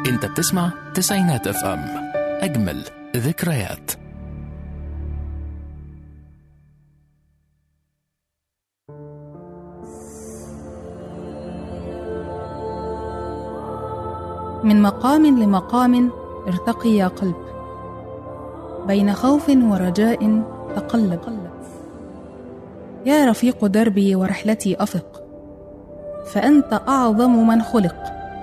انت بتسمع تسعينات اف ام اجمل ذكريات من مقام لمقام ارتقي يا قلب بين خوف ورجاء تقلب يا رفيق دربي ورحلتي افق فانت اعظم من خلق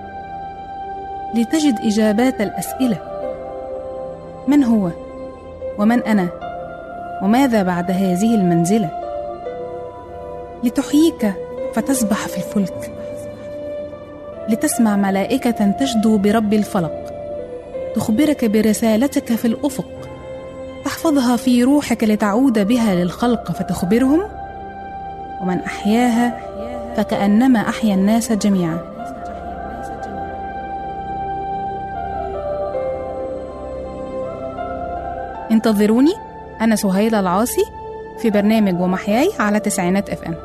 لتجد اجابات الاسئله من هو ومن انا وماذا بعد هذه المنزله لتحييك فتسبح في الفلك لتسمع ملائكة تشدو برب الفلق تخبرك برسالتك في الأفق تحفظها في روحك لتعود بها للخلق فتخبرهم ومن أحياها فكأنما أحيا الناس جميعا انتظروني أنا سهيلة العاصي في برنامج ومحياي على تسعينات اف ام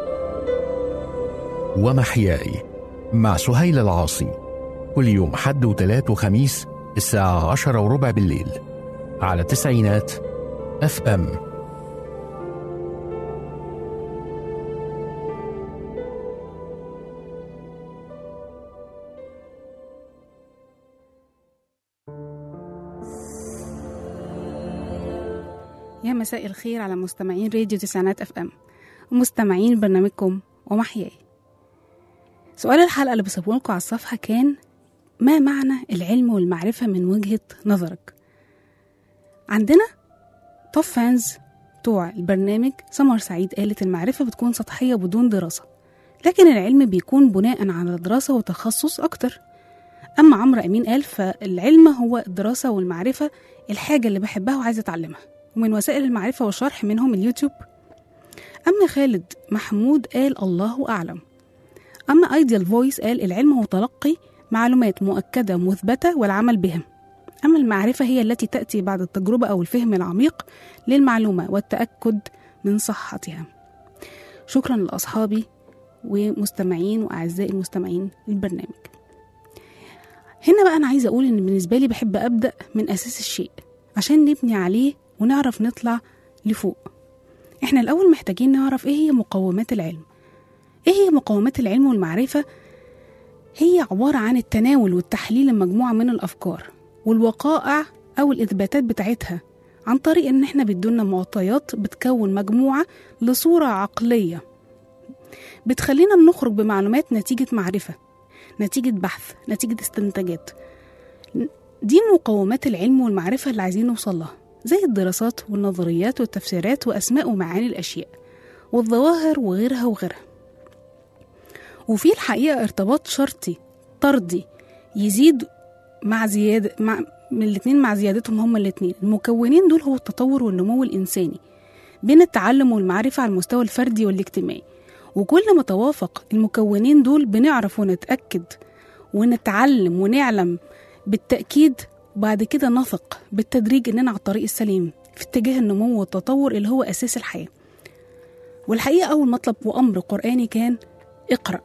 ومحياي مع سهيل العاصي كل يوم حد وتلات وخميس الساعة عشرة وربع بالليل على تسعينات اف ام يا مساء الخير على مستمعين راديو تسعينات اف ام ومستمعين برنامجكم ومحياي سؤال الحلقة اللي بسيبه لكم على الصفحة كان ما معنى العلم والمعرفة من وجهة نظرك؟ عندنا توب فانز بتوع البرنامج سمر سعيد قالت المعرفة بتكون سطحية بدون دراسة لكن العلم بيكون بناء على دراسة وتخصص أكتر أما عمرو أمين قال فالعلم هو الدراسة والمعرفة الحاجة اللي بحبها وعايزة أتعلمها ومن وسائل المعرفة والشرح منهم اليوتيوب أما خالد محمود قال الله أعلم أما ايديال فويس قال العلم هو تلقي معلومات مؤكدة مثبتة والعمل بها أما المعرفة هي التي تأتي بعد التجربة أو الفهم العميق للمعلومة والتأكد من صحتها شكرا لأصحابي ومستمعين وأعزائي المستمعين البرنامج هنا بقى أنا عايزة أقول إن بالنسبة لي بحب أبدأ من أساس الشيء عشان نبني عليه ونعرف نطلع لفوق إحنا الأول محتاجين نعرف إيه هي مقومات العلم ايه هي مقومات العلم والمعرفه هي عباره عن التناول والتحليل لمجموعه من الافكار والوقائع او الاثباتات بتاعتها عن طريق ان احنا بيدونا معطيات بتكون مجموعه لصوره عقليه بتخلينا نخرج بمعلومات نتيجه معرفه نتيجه بحث نتيجه استنتاجات دي مقومات العلم والمعرفه اللي عايزين نوصل لها زي الدراسات والنظريات والتفسيرات واسماء ومعاني الاشياء والظواهر وغيرها وغيرها وفي الحقيقة ارتباط شرطي طردي يزيد مع زيادة مع من الاتنين مع زيادتهم هما الاتنين المكونين دول هو التطور والنمو الإنساني بين التعلم والمعرفة على المستوى الفردي والاجتماعي وكل ما توافق المكونين دول بنعرف ونتأكد ونتعلم ونعلم بالتأكيد وبعد كده نثق بالتدريج إننا على الطريق السليم في اتجاه النمو والتطور اللي هو أساس الحياة والحقيقة أول مطلب وأمر قرآني كان اقرأ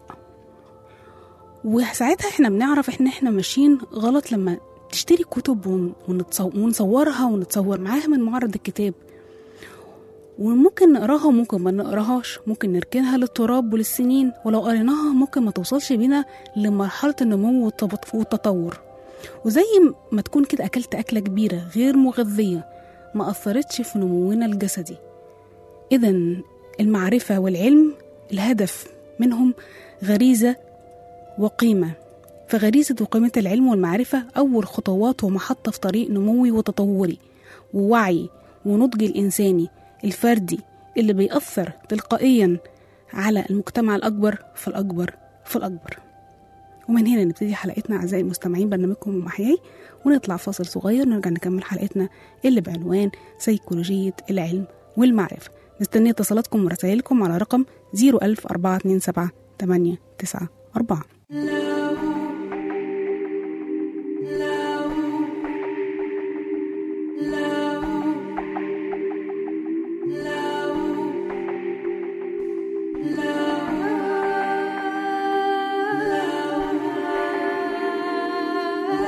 وساعتها احنا بنعرف احنا احنا ماشيين غلط لما تشتري كتب ونصورها ونتصور معاها من معرض الكتاب وممكن نقراها وممكن ما نقراهاش ممكن نركنها للتراب وللسنين ولو قريناها ممكن ما توصلش بينا لمرحلة النمو والتطور وزي ما تكون كده أكلت أكلة كبيرة غير مغذية ما أثرتش في نمونا الجسدي إذا المعرفة والعلم الهدف منهم غريزة وقيمة فغريزة وقيمة العلم والمعرفة أول خطوات ومحطة في طريق نموي وتطوري ووعي ونضج الإنساني الفردي اللي بيأثر تلقائيا على المجتمع الأكبر فالأكبر فالأكبر ومن هنا نبتدي حلقتنا أعزائي المستمعين برنامجكم ومحياي ونطلع فاصل صغير نرجع نكمل حلقتنا اللي بعنوان سيكولوجية العلم والمعرفة مستنية اتصالاتكم ورسائلكم على رقم 01427 894 لا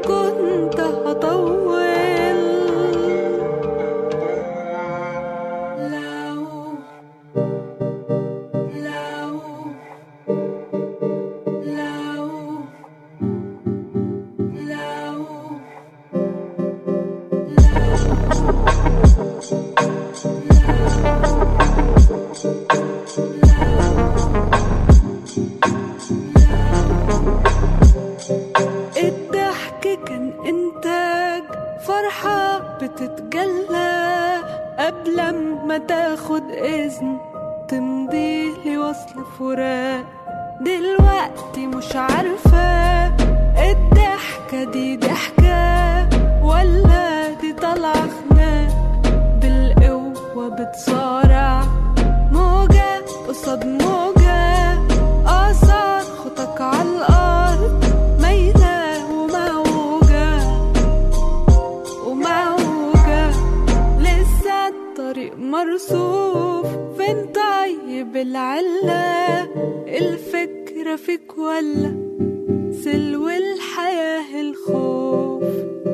كنت هطول لو لو لو لو الضحك كان إنتاج فرحة بتتجلى قبل ما تاخد إذن تمضي لي وصل فراق دلوقتي مش عارفة الضحكة دي ضحكة ولا دي طالعة خناق بالقوة بتصارع موجة قصاد موجة آثار خطك على الأرض مايلة وموجة وموجة لسه الطريق مرصوف فين طيب العلة الفكرة فيك ولا سلو الحياة الخوف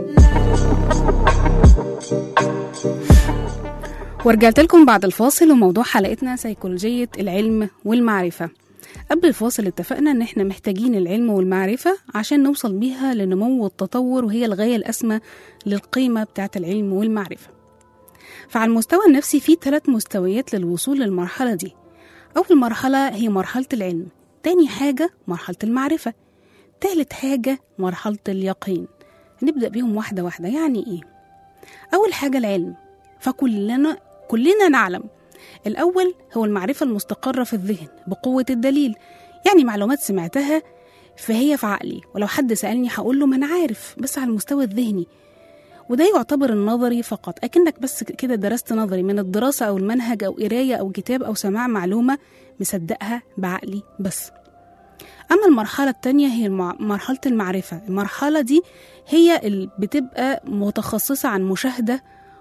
ورجعت لكم بعد الفاصل وموضوع حلقتنا سيكولوجية العلم والمعرفة قبل الفاصل اتفقنا ان احنا محتاجين العلم والمعرفة عشان نوصل بيها لنمو والتطور وهي الغاية الأسمى للقيمة بتاعة العلم والمعرفة فعلى المستوى النفسي في ثلاث مستويات للوصول للمرحلة دي أول مرحلة هي مرحلة العلم تاني حاجة مرحلة المعرفة تالت حاجة مرحلة اليقين نبدأ بيهم واحدة واحدة يعني إيه؟ أول حاجة العلم فكلنا كلنا نعلم الأول هو المعرفة المستقرة في الذهن بقوة الدليل يعني معلومات سمعتها فهي في عقلي ولو حد سألني هقول له ما أنا عارف بس على المستوى الذهني وده يعتبر النظري فقط أكنك بس كده درست نظري من الدراسة أو المنهج أو قراية أو كتاب أو سماع معلومة مصدقها بعقلي بس أما المرحلة التانية هي المع... مرحلة المعرفة المرحلة دي هي اللي بتبقى متخصصة عن مشاهدة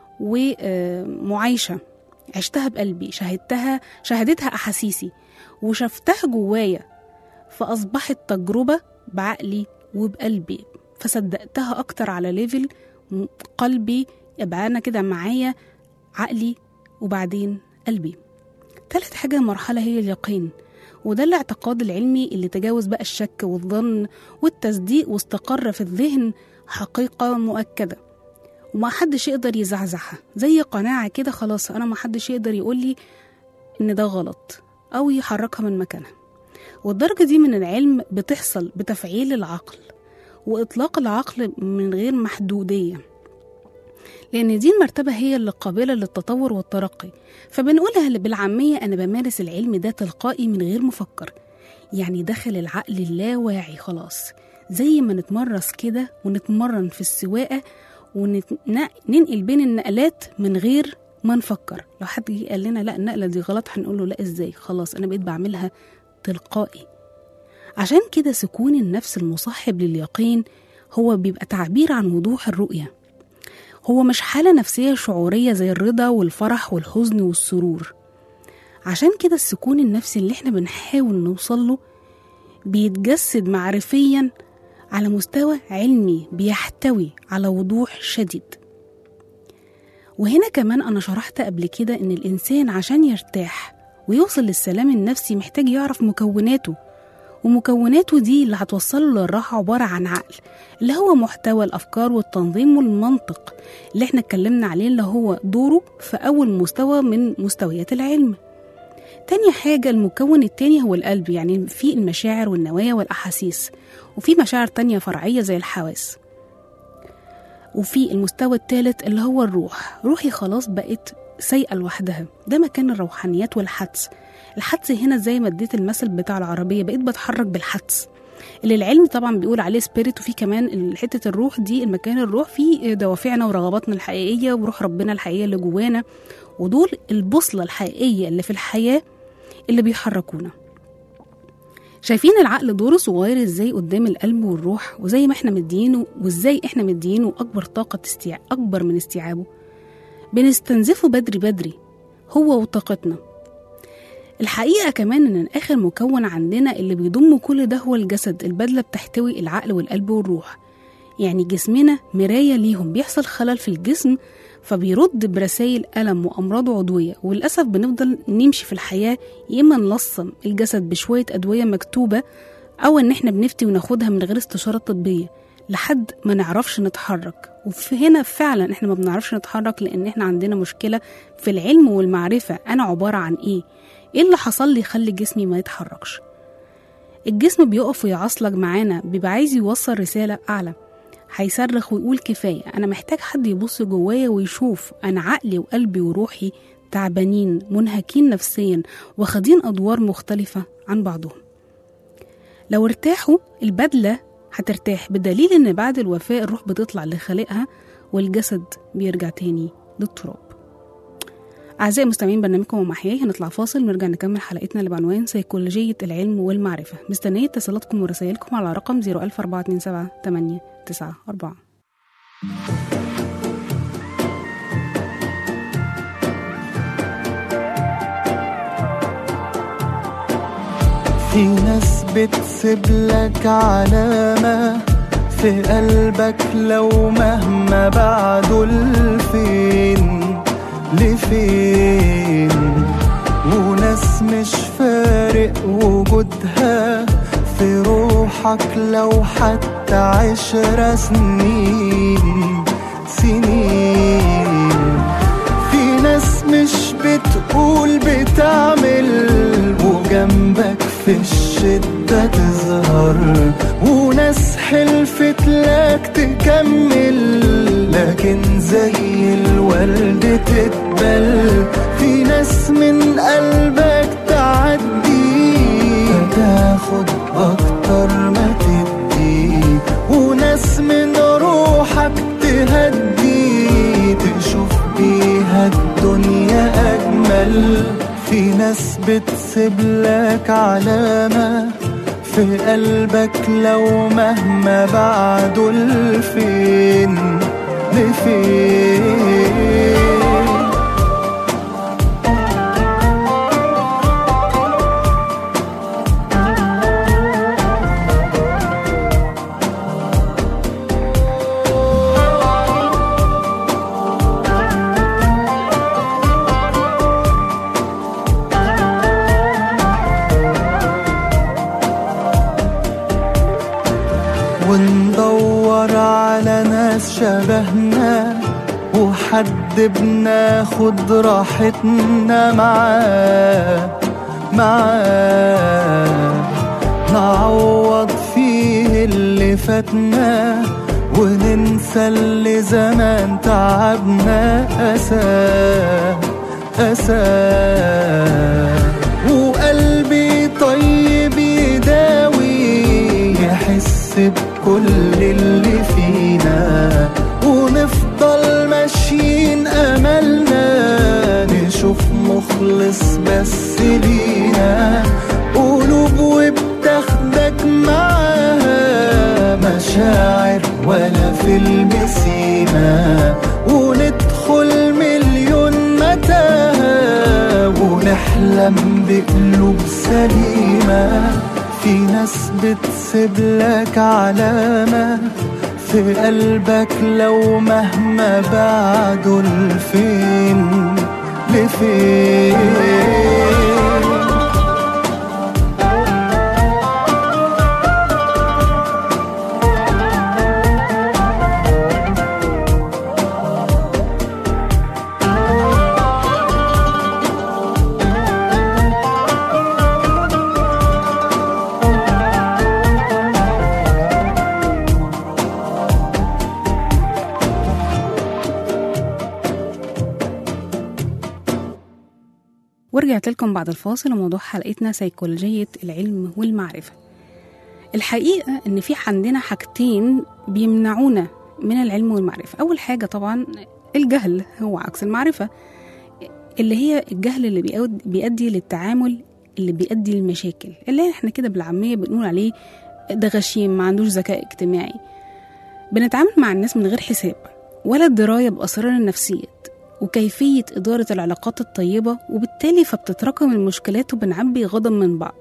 ومعايشة عشتها بقلبي شاهدتها شاهدتها أحاسيسي وشفتها جوايا فأصبحت تجربة بعقلي وبقلبي فصدقتها أكتر على ليفل م- قلبي يبقى أنا كده معايا عقلي وبعدين قلبي تالت حاجة مرحلة هي اليقين وده الاعتقاد العلمي اللي تجاوز بقى الشك والظن والتصديق واستقر في الذهن حقيقة مؤكدة وما حدش يقدر يزعزعها زي قناعة كده خلاص أنا ما حدش يقدر يقولي إن ده غلط أو يحركها من مكانها والدرجة دي من العلم بتحصل بتفعيل العقل وإطلاق العقل من غير محدودية لأن دي المرتبة هي اللي قابلة للتطور والترقي فبنقولها بالعامية أنا بمارس العلم ده تلقائي من غير مفكر يعني داخل العقل اللاواعي خلاص زي ما نتمرس كده ونتمرن في السواقة وننقل بين النقلات من غير ما نفكر لو حد جه قال لنا لا النقلة دي غلط هنقول له لا ازاي خلاص أنا بقيت بعملها تلقائي عشان كده سكون النفس المصاحب لليقين هو بيبقى تعبير عن وضوح الرؤية هو مش حالة نفسية شعورية زي الرضا والفرح والحزن والسرور عشان كده السكون النفسي اللي احنا بنحاول نوصل له بيتجسد معرفيا على مستوى علمي بيحتوي على وضوح شديد وهنا كمان أنا شرحت قبل كده إن الإنسان عشان يرتاح ويوصل للسلام النفسي محتاج يعرف مكوناته ومكوناته دي اللي هتوصله للراحة عبارة عن عقل اللي هو محتوى الأفكار والتنظيم والمنطق اللي احنا اتكلمنا عليه اللي هو دوره في أول مستوى من مستويات العلم تاني حاجة المكون التاني هو القلب يعني في المشاعر والنوايا والأحاسيس وفي مشاعر تانية فرعية زي الحواس وفي المستوى الثالث اللي هو الروح روحي خلاص بقت سايقة لوحدها ده مكان الروحانيات والحدس الحدس هنا زي ما اديت المثل بتاع العربية بقيت بتحرك بالحدس اللي العلم طبعا بيقول عليه سبيريت وفي كمان حتة الروح دي المكان الروح فيه دوافعنا ورغباتنا الحقيقية وروح ربنا الحقيقية اللي جوانا ودول البوصلة الحقيقية اللي في الحياة اللي بيحركونا شايفين العقل دوره صغير ازاي قدام القلب والروح وزي ما احنا مدينه وازاي احنا مدينه اكبر طاقة استيعاب اكبر من استيعابه بنستنزفه بدري بدري هو وطاقتنا الحقيقة كمان إن آخر مكون عندنا اللي بيضم كل ده هو الجسد البدلة بتحتوي العقل والقلب والروح يعني جسمنا مراية ليهم بيحصل خلل في الجسم فبيرد برسائل ألم وأمراض عضوية وللأسف بنفضل نمشي في الحياة يا إما نلصم الجسد بشوية أدوية مكتوبة أو إن إحنا بنفتي وناخدها من غير استشارة طبية لحد ما نعرفش نتحرك وفي هنا فعلا إحنا ما بنعرفش نتحرك لأن إحنا عندنا مشكلة في العلم والمعرفة أنا عبارة عن إيه إيه اللي حصل لي يخلي جسمي ما يتحركش الجسم بيقف ويعصلك معانا بيبقى عايز يوصل رسالة أعلى هيصرخ ويقول كفاية أنا محتاج حد يبص جوايا ويشوف أنا عقلي وقلبي وروحي تعبانين منهكين نفسيا واخدين أدوار مختلفة عن بعضهم لو ارتاحوا البدلة هترتاح بدليل إن بعد الوفاة الروح بتطلع لخالقها والجسد بيرجع تاني للتراب أعزائي المستمعين برنامجكم ومحياي هنطلع فاصل ونرجع نكمل حلقتنا اللي بعنوان سيكولوجية العلم والمعرفة مستنية اتصالاتكم ورسائلكم على رقم 01427 894 في ناس بتسيب لك علامة في قلبك لو مهما بعدوا لفين لفين وناس مش فارق وجودها في روحك لو حتى عشر سنين سنين في ناس مش بتقول بتعمل وجنبك في الشدة تظهر وناس حلفت لك تكمل لكن زي الورد تتبل في ناس من قلبك تعدي فتاخد أكتر ما تدي وناس من روحك تهدي تشوف بيها الدنيا أجمل في ناس بتسيب لك علامة في قلبك لو مهما بعدوا لفين لفين وندور على ناس شبهنا وحد بناخد راحتنا معاه معاه نعوض فيه اللي فاتنا وننسى اللي زمان تعبنا أساه أساه وقلبي طيب يداوي يحس بكل اللي فينا ونفضل ماشيين أملنا نشوف مخلص بس لينا قلوب وبتاخدك معاها مشاعر ولا فيلم سيما وندخل مليون متاهة ونحلم بقلوب سليمة في ناس بتسيب لك علامة في قلبك لو مهما بعدوا لفين لفين ورجعت لكم بعد الفاصل وموضوع حلقتنا سيكولوجية العلم والمعرفة الحقيقة إن في عندنا حاجتين بيمنعونا من العلم والمعرفة أول حاجة طبعا الجهل هو عكس المعرفة اللي هي الجهل اللي بيؤد- بيؤدي للتعامل اللي بيؤدي للمشاكل اللي احنا كده بالعامية بنقول عليه ده غشيم ما عندوش ذكاء اجتماعي بنتعامل مع الناس من غير حساب ولا دراية بأسرار النفسيات وكيفية إدارة العلاقات الطيبة وبالتالي فبتتراكم المشكلات وبنعبي غضب من بعض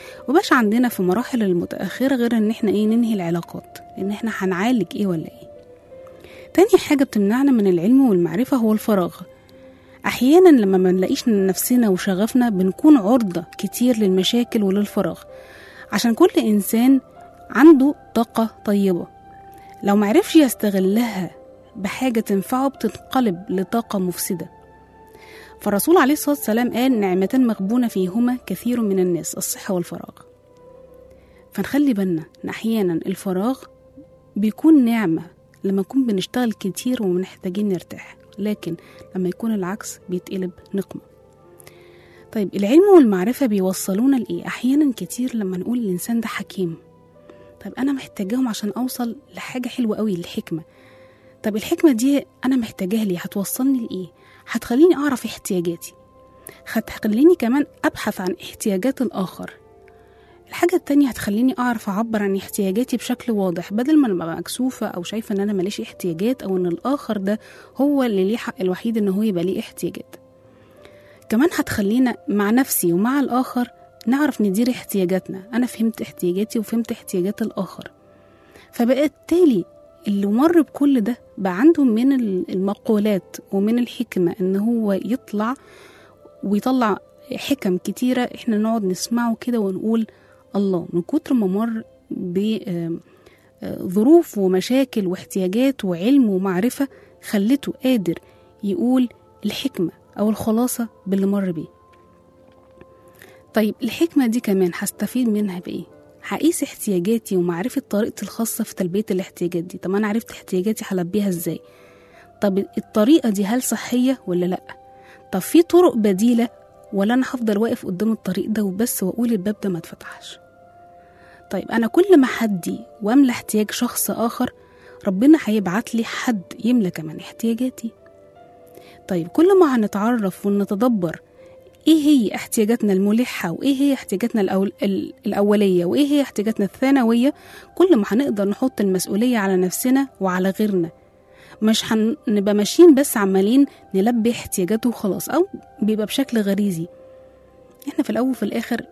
وباش عندنا في مراحل المتأخرة غير ان احنا ايه ننهي العلاقات لان احنا هنعالج ايه ولا ايه تاني حاجة بتمنعنا من العلم والمعرفة هو الفراغ أحيانا لما ما نلاقيش نفسنا وشغفنا بنكون عرضة كتير للمشاكل وللفراغ عشان كل إنسان عنده طاقة طيبة لو معرفش يستغلها بحاجة تنفعه بتنقلب لطاقة مفسدة فالرسول عليه الصلاة والسلام قال نعمتان مغبونة فيهما كثير من الناس الصحة والفراغ فنخلي بالنا إن أحيانا الفراغ بيكون نعمة لما نكون بنشتغل كتير ومحتاجين نرتاح لكن لما يكون العكس بيتقلب نقمة طيب العلم والمعرفة بيوصلونا لإيه؟ أحيانا كتير لما نقول الإنسان ده حكيم طيب أنا محتاجاهم عشان أوصل لحاجة حلوة قوي الحكمة طب الحكمة دي أنا محتاجاها ليه؟ هتوصلني لإيه؟ هتخليني أعرف احتياجاتي هتخليني كمان أبحث عن احتياجات الآخر الحاجة التانية هتخليني أعرف أعبر عن احتياجاتي بشكل واضح بدل ما أبقى مكسوفة أو شايفة إن أنا ماليش احتياجات أو إن الآخر ده هو اللي ليه حق الوحيد إن هو يبقى ليه احتياجات كمان هتخلينا مع نفسي ومع الآخر نعرف ندير احتياجاتنا أنا فهمت احتياجاتي وفهمت احتياجات الآخر فبالتالي اللي مر بكل ده بقى عنده من المقولات ومن الحكمة إن هو يطلع ويطلع حكم كتيرة إحنا نقعد نسمعه كده ونقول الله من كتر ما مر بظروف ومشاكل واحتياجات وعلم ومعرفة خلته قادر يقول الحكمة أو الخلاصة باللي مر بيه طيب الحكمة دي كمان هستفيد منها بإيه؟ هقيس احتياجاتي ومعرفة طريقتي الخاصة في تلبية الاحتياجات دي طب أنا عرفت احتياجاتي هلبيها إزاي؟ طب الطريقة دي هل صحية ولا لأ؟ طب في طرق بديلة ولا أنا هفضل واقف قدام الطريق ده وبس وأقول الباب ده ما اتفتحش طيب أنا كل ما حدي وأملى احتياج شخص آخر ربنا هيبعت لي حد يملى كمان احتياجاتي طيب كل ما هنتعرف ونتدبر ايه هي احتياجاتنا الملحة وايه هي احتياجاتنا الأول ال- الأولية وايه هي احتياجاتنا الثانوية كل ما هنقدر نحط المسؤولية على نفسنا وعلى غيرنا مش هنبقى ماشيين بس عمالين نلبي احتياجاته وخلاص أو بيبقى بشكل غريزي احنا في الأول وفي الآخر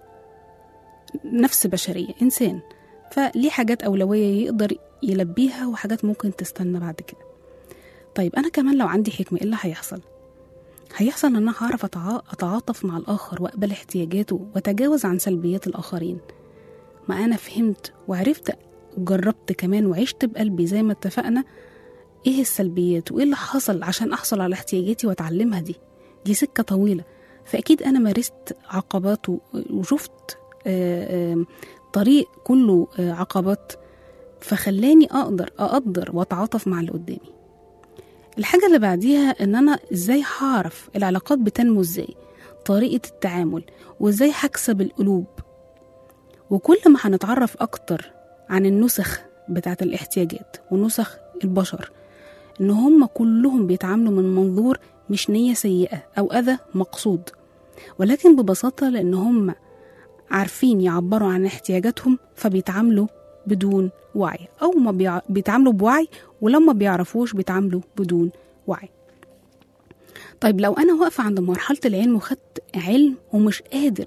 نفس بشرية إنسان فليه حاجات أولوية يقدر يلبيها وحاجات ممكن تستنى بعد كده طيب أنا كمان لو عندي حكمة إيه اللي هيحصل؟ هيحصل إن أنا هعرف أتع- أتعاطف مع الآخر وأقبل احتياجاته وأتجاوز عن سلبيات الآخرين ما أنا فهمت وعرفت وجربت كمان وعشت بقلبي زي ما اتفقنا إيه السلبيات وإيه اللي حصل عشان أحصل على احتياجاتي وأتعلمها دي دي سكة طويلة فأكيد أنا مارست عقبات و- وشفت آه، آه، طريق كله آه، عقبات فخلاني أقدر أقدر وأتعاطف مع اللي قدامي الحاجة اللي بعديها إن أنا إزاي هعرف العلاقات بتنمو إزاي طريقة التعامل وإزاي هكسب القلوب وكل ما هنتعرف أكتر عن النسخ بتاعت الاحتياجات ونسخ البشر إن هم كلهم بيتعاملوا من منظور مش نية سيئة أو أذى مقصود ولكن ببساطة لأن هم عارفين يعبروا عن احتياجاتهم فبيتعاملوا بدون وعي أو ما بيع... بيتعاملوا بوعي ولما بيعرفوش بيتعاملوا بدون وعي طيب لو أنا واقفة عند مرحلة العلم وخدت علم ومش قادر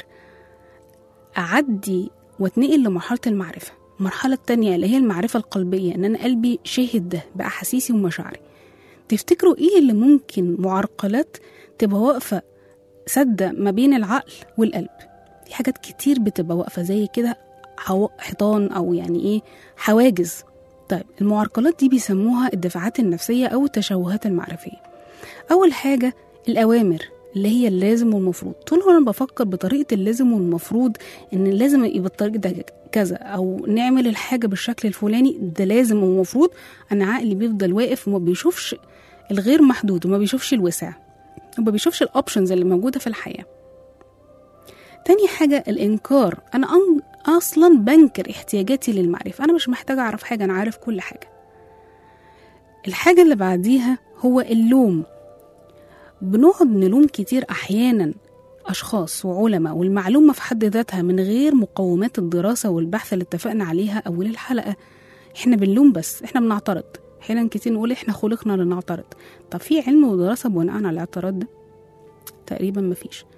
أعدي واتنقل لمرحلة المعرفة المرحلة التانية اللي هي المعرفة القلبية إن أنا قلبي شاهد ده بأحاسيسي ومشاعري تفتكروا إيه اللي ممكن معرقلات تبقى واقفة سدة ما بين العقل والقلب في حاجات كتير بتبقى واقفة زي كده حو- حيطان أو يعني إيه حواجز طيب المعرقلات دي بيسموها الدفاعات النفسية أو التشوهات المعرفية أول حاجة الأوامر اللي هي اللازم والمفروض طول ما أنا بفكر بطريقة اللازم والمفروض إن لازم يبقى الطريق ده كذا أو نعمل الحاجة بالشكل الفلاني ده لازم ومفروض أنا عقلي بيفضل واقف وما بيشوفش الغير محدود وما بيشوفش الوسع وما بيشوفش الأوبشنز اللي موجودة في الحياة تاني حاجة الإنكار أنا أن أصلا بنكر احتياجاتي للمعرفة أنا مش محتاجة أعرف حاجة أنا عارف كل حاجة الحاجة اللي بعديها هو اللوم بنقعد نلوم كتير أحيانا أشخاص وعلماء والمعلومة في حد ذاتها من غير مقومات الدراسة والبحث اللي اتفقنا عليها أول الحلقة إحنا بنلوم بس إحنا بنعترض أحيانا كتير نقول إحنا خلقنا لنعترض طب في علم ودراسة بناء على الاعتراض ده تقريبا مفيش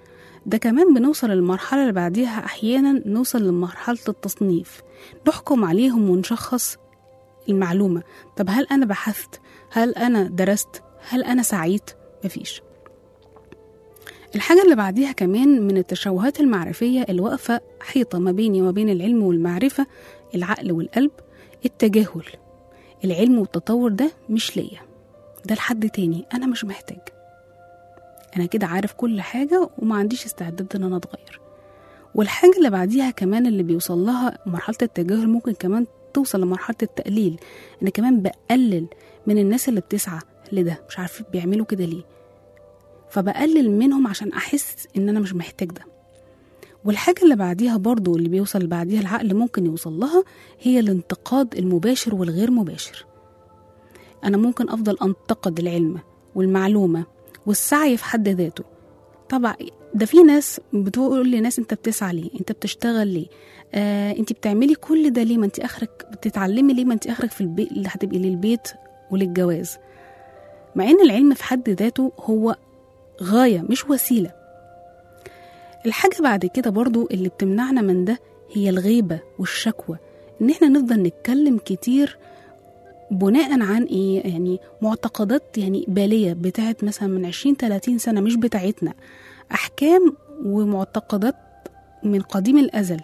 ده كمان بنوصل للمرحلة اللي بعديها أحيانا نوصل لمرحلة التصنيف نحكم عليهم ونشخص المعلومة طب هل أنا بحثت هل أنا درست هل أنا سعيت مفيش الحاجة اللي بعديها كمان من التشوهات المعرفية اللي واقفة حيطة ما بيني وما بين العلم والمعرفة العقل والقلب التجاهل العلم والتطور ده مش ليا ده لحد تاني أنا مش محتاج أنا كده عارف كل حاجة وما عنديش استعداد إن أنا أتغير والحاجة اللي بعديها كمان اللي بيوصل لها مرحلة التجاهل ممكن كمان توصل لمرحلة التقليل أنا كمان بقلل من الناس اللي بتسعى لده مش عارف بيعملوا كده ليه فبقلل منهم عشان أحس إن أنا مش محتاج ده والحاجة اللي بعديها برضو اللي بيوصل بعديها العقل ممكن يوصل لها هي الانتقاد المباشر والغير مباشر أنا ممكن أفضل أنتقد العلم والمعلومة والسعي في حد ذاته طبعا ده في ناس بتقول لناس انت بتسعى ليه انت بتشتغل ليه آه انت بتعملي كل ده ليه ما انت اخرك بتتعلمي ليه ما انت اخرك في البيت اللي هتبقي للبيت وللجواز مع ان العلم في حد ذاته هو غاية مش وسيلة الحاجة بعد كده برضو اللي بتمنعنا من ده هي الغيبة والشكوى ان احنا نفضل نتكلم كتير بناء عن ايه يعني معتقدات يعني بالية بتاعت مثلا من 20 30 سنة مش بتاعتنا احكام ومعتقدات من قديم الازل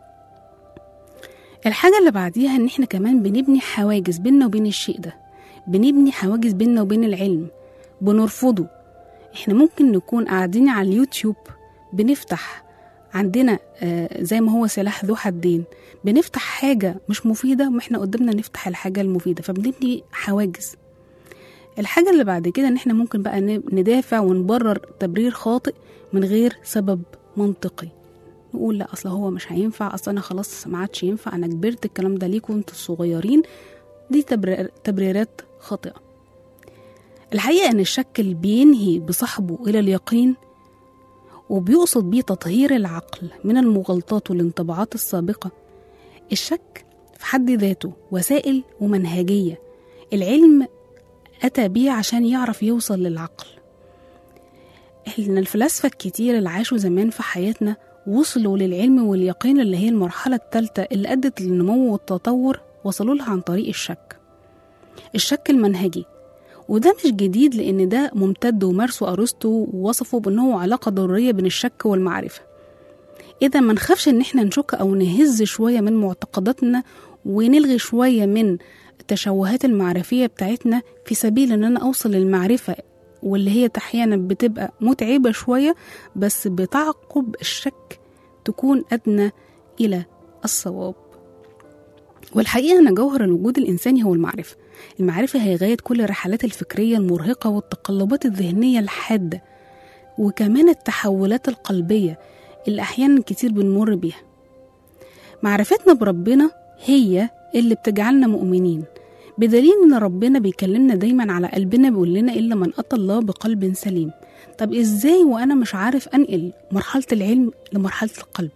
الحاجة اللي بعديها ان احنا كمان بنبني حواجز بيننا وبين الشيء ده بنبني حواجز بيننا وبين العلم بنرفضه احنا ممكن نكون قاعدين على اليوتيوب بنفتح عندنا آه، زي ما هو سلاح ذو حدين بنفتح حاجة مش مفيدة واحنا قدامنا نفتح الحاجة المفيدة فبنبني حواجز الحاجة اللي بعد كده ان احنا ممكن بقى ن- ندافع ونبرر تبرير خاطئ من غير سبب منطقي نقول لا اصل هو مش هينفع اصل انا خلاص ما عادش ينفع انا كبرت الكلام ده ليكوا انتوا الصغيرين دي تبرير تبريرات خاطئة الحقيقة ان الشك اللي بينهي بصاحبه الى اليقين وبيقصد بيه تطهير العقل من المغالطات والانطباعات السابقة الشك في حد ذاته وسائل ومنهجية العلم أتى بيه عشان يعرف يوصل للعقل إحنا الفلاسفة الكتير اللي عاشوا زمان في حياتنا وصلوا للعلم واليقين اللي هي المرحلة الثالثة اللي أدت للنمو والتطور وصلوا لها عن طريق الشك الشك المنهجي وده مش جديد لأن ده ممتد ومارسه أرسطو ووصفه بأنه علاقة ضرورية بين الشك والمعرفة إذا ما نخافش إن إحنا نشك أو نهز شوية من معتقداتنا ونلغي شوية من التشوهات المعرفية بتاعتنا في سبيل إن أنا أوصل للمعرفة واللي هي أحيانا بتبقى متعبة شوية بس بتعقب الشك تكون أدنى إلى الصواب والحقيقة أن جوهر الوجود الإنساني هو المعرفة المعرفة هي غاية كل الرحلات الفكرية المرهقة والتقلبات الذهنية الحادة وكمان التحولات القلبية اللي أحيانا كتير بنمر بيها معرفتنا بربنا هي اللي بتجعلنا مؤمنين بدليل ان ربنا بيكلمنا دايما على قلبنا بيقول لنا الا من اتى الله بقلب سليم طب ازاي وانا مش عارف انقل مرحله العلم لمرحله القلب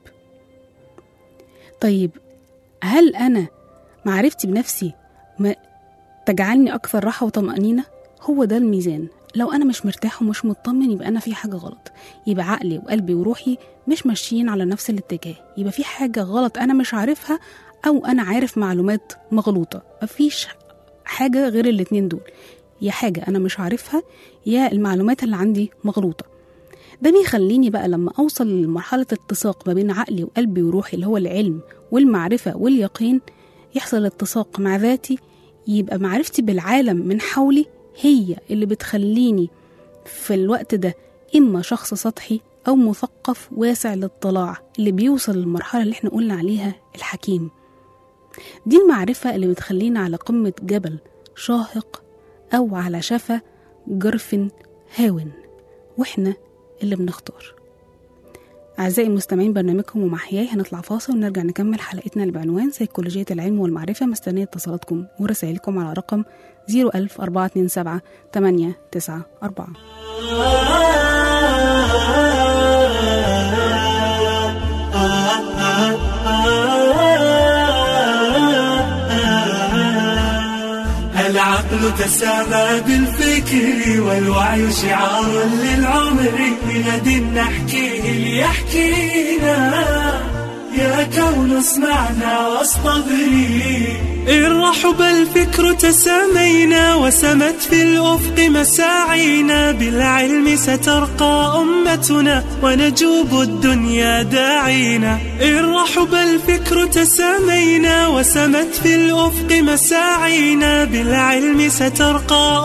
طيب هل انا معرفتي بنفسي ما تجعلني اكثر راحه وطمانينه هو ده الميزان لو انا مش مرتاح ومش مطمن يبقى انا في حاجه غلط يبقى عقلي وقلبي وروحي مش ماشيين على نفس الاتجاه يبقى في حاجه غلط انا مش عارفها او انا عارف معلومات مغلوطه مفيش حاجه غير الاتنين دول يا حاجه انا مش عارفها يا المعلومات اللي عندي مغلوطه ده بيخليني بقى لما اوصل لمرحله اتساق ما بين عقلي وقلبي وروحي اللي هو العلم والمعرفه واليقين يحصل اتساق مع ذاتي يبقى معرفتي بالعالم من حولي هي اللي بتخليني في الوقت ده إما شخص سطحي أو مثقف واسع الاطلاع اللي بيوصل للمرحلة اللي احنا قلنا عليها الحكيم دي المعرفة اللي بتخلينا على قمة جبل شاهق أو على شفا جرف هاون واحنا اللي بنختار أعزائي المستمعين برنامجكم ومحياي هنطلع فاصل ونرجع نكمل حلقتنا اللي بعنوان سيكولوجية العلم والمعرفة مستنية اتصالاتكم ورسائلكم على رقم 01427 894 هل العقل تسامى بالفكر والوعي شعار للعمر بغد نحكيه ليحكينا يا كون اسمعنا واصطبري إن رحب الفكر تسامينا وسمت في الأفق مساعينا بالعلم سترقى أمتنا ونجوب الدنيا داعينا إن رحب الفكر تسامينا وسمت في الأفق مساعينا بالعلم سترقى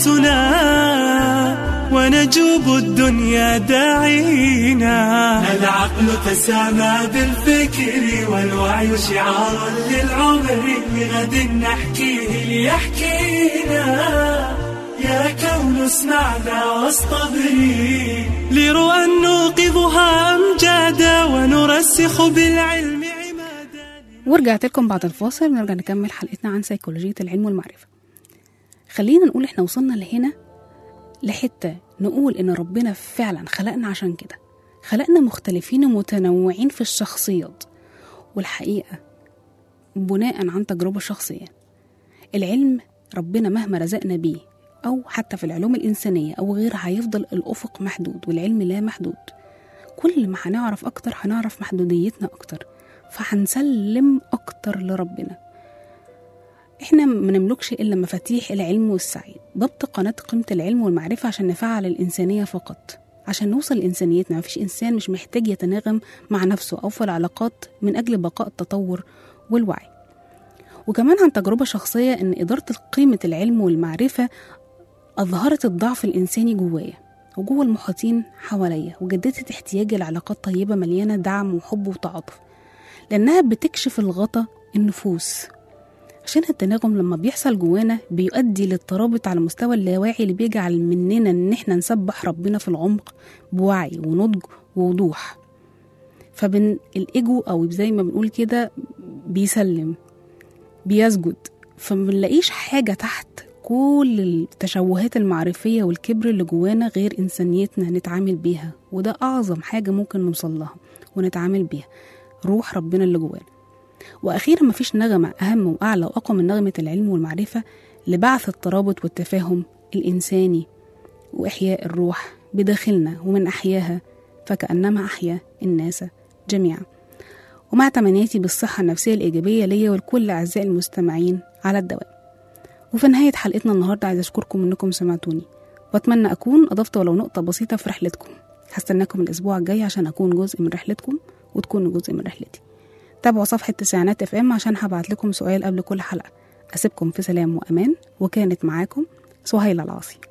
أمتنا ونجوب الدنيا داعينا العقل تسامى بالفكر والوعي شعار للعمر بغد نحكيه ليحكينا يا كون اسمعنا واصطبري لرؤى نوقظها أمجادا ونرسخ بالعلم عمادا ورجعت لكم بعد الفاصل نرجع نكمل حلقتنا عن سيكولوجية العلم والمعرفة خلينا نقول احنا وصلنا لهنا لحتة نقول إن ربنا فعلا خلقنا عشان كده خلقنا مختلفين ومتنوعين في الشخصيات والحقيقة بناء عن تجربة شخصية العلم ربنا مهما رزقنا بيه أو حتى في العلوم الإنسانية أو غيرها هيفضل الأفق محدود والعلم لا محدود كل ما هنعرف أكتر هنعرف محدوديتنا أكتر فهنسلم أكتر لربنا احنا ما نملكش الا مفاتيح العلم والسعي ضبط قناه قيمه العلم والمعرفه عشان نفعل الانسانيه فقط عشان نوصل لانسانيتنا مفيش انسان مش محتاج يتناغم مع نفسه او في العلاقات من اجل بقاء التطور والوعي وكمان عن تجربه شخصيه ان اداره قيمه العلم والمعرفه اظهرت الضعف الانساني جوايا وجوه المحيطين حواليا وجددت احتياجي لعلاقات طيبه مليانه دعم وحب وتعاطف لانها بتكشف الغطا النفوس عشان التناغم لما بيحصل جوانا بيؤدي للترابط على مستوى اللاواعي اللي بيجعل مننا ان احنا نسبح ربنا في العمق بوعي ونضج ووضوح فبن الايجو او زي ما بنقول كده بيسلم بيسجد فمنلاقيش حاجة تحت كل التشوهات المعرفية والكبر اللي جوانا غير إنسانيتنا نتعامل بيها وده أعظم حاجة ممكن نوصل لها ونتعامل بيها روح ربنا اللي جوانا وأخيرا مفيش نغمة أهم وأعلى وأقوى من نغمة العلم والمعرفة لبعث الترابط والتفاهم الإنساني وإحياء الروح بداخلنا ومن أحياها فكأنما أحيا الناس جميعا ومع تمنياتي بالصحة النفسية الإيجابية ليا ولكل أعزائي المستمعين على الدوام وفي نهاية حلقتنا النهاردة عايزة أشكركم إنكم سمعتوني وأتمنى أكون أضفت ولو نقطة بسيطة في رحلتكم هستناكم الأسبوع الجاي عشان أكون جزء من رحلتكم وتكونوا جزء من رحلتي تابعوا صفحة تسعينات اف ام عشان هبعت لكم سؤال قبل كل حلقة أسيبكم في سلام وأمان وكانت معاكم سهيلة العاصي